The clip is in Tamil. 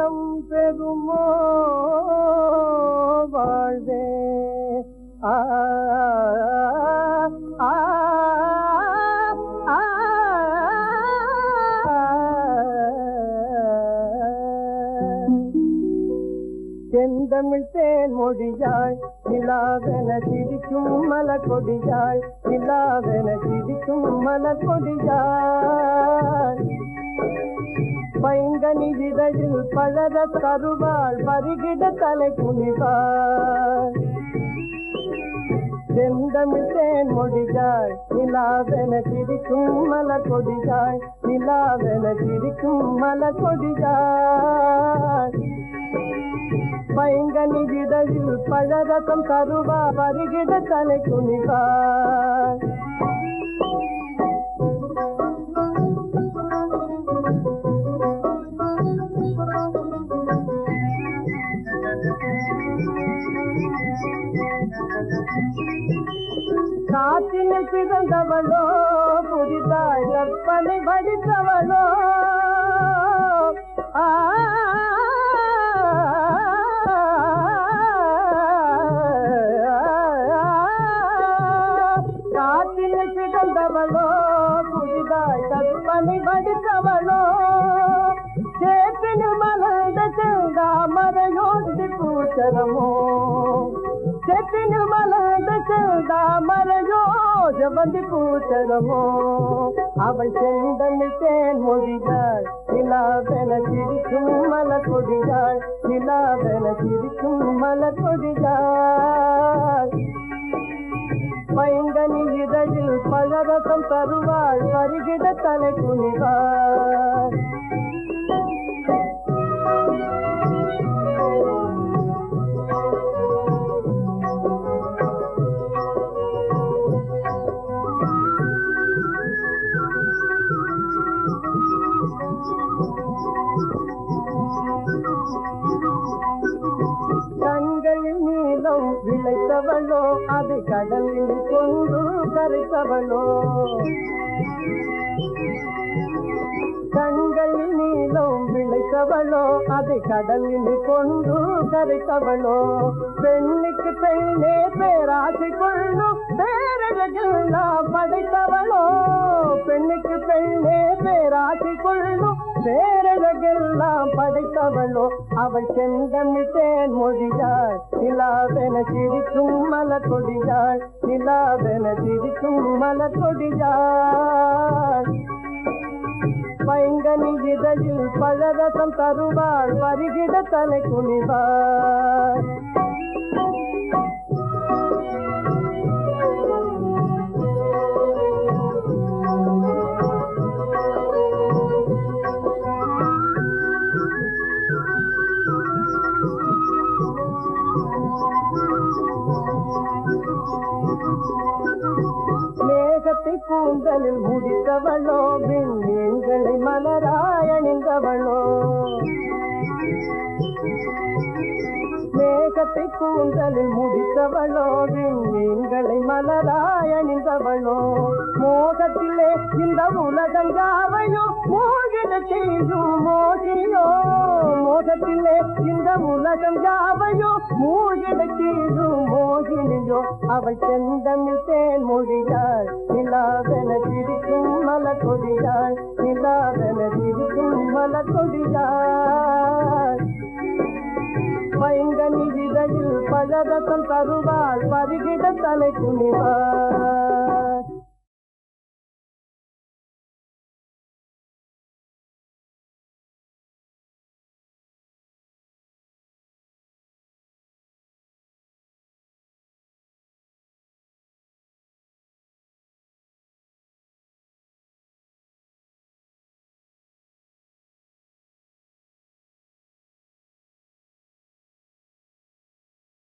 வளம் பெறுமோ வாழ்வே ஆ ஆ, ஆ, செந்தமிழ் தேன் மொழியாள் நிலாவென சிரிக்கும் மலர் கொடியாள் நிலாவென சிரிக்கும் மலர் கொடியாள் பைங்கனி இதழில் பழர தருவாள் பருகிட தலை குனிவாள் செந்தமிழ் தேன் மொழியாள் நிலாவென சிரிக்கும் மலர் கொடியாள் நிலாவென சிரிக்கும் மலர் கொடியாள் பைங்கனி இதழில் பழரசம் தருவா வருகிட தலை குனிவாள் காற்றினில் பிறந்தவளோ புதிதாய் கற்பனை வடித்தவளோ ஆ காற்றினில் பிறந்தவளோ புதிதாய் கற்பனை வடித்தவளோ சேற்றினில் மலர்ந்த செந்தாமரையோடி பூச்சரமோ சேற்றினில் மலர்ந்த செந்தாமரையோ ஜவந்தி பூச்சரமோ அவள் செந்தமிழ் தேன் மொழியாள் நிலாவென சிரிக்கும் மலர் கொடியாள் நிலாவென சிரிக்கும் மலர் கொடியாள் பைங்கனி இதழில் பழரசம் தருவாள் பருகிட தலை குனிவாள் கண்களில் நீளம் விளைத்தவளோ அது கடலில் கொண்டு கரைத்தவளோ கண்களில் நீளம் விளைத்தவளோ அது கடலில் கொண்டு கரைத்தவளோ பெண்ணுக்கு பெண்ணே பேராசை கொள்ளும் பேரழகெல்லாம் படைத்தவளோ பெண்ணுக்கு பெண்ணே பேராசை கொள்ளும் பேரழகெல்லாம் படைத்தவளோ அவள் செந்தமிழ் தேன் மொழியாள் நிலாவென சிரிக்கும் மலர் கொடியாள் நிலாவென சிரிக்கும் மலர் கொடியாள் பைங்கனி இதழில் பழரசம் தருவாள் பருகிட தலை குனிவாள் மேகத்தை கூந்தலில் முடித்தவளோ விண்மீன்களை மலராய் அணிந்தவளோ மேகத்தை கூந்தலில் முடித்தவளோ விண்மீன்களை மலராய் அணிந்தவளோ மோகத்திலே இந்த உலகம் யாவையோ மோகிட செய்யும் மோகியோ மோகத்திலே இந்த உலகம் யாவையோ மூழ்கிட செய்யும் மோகினியோ அவள் செந்தமிழ் தேன் மொழியாள் நிலாவென சிரிக்கும் மலர் கொடியாள் நிலாவென சிரிக்கும் மலர் கொடியாள் பைங்கனி இதழில் பழரசம் தருவாள் பருகிட தலை குனிவாள்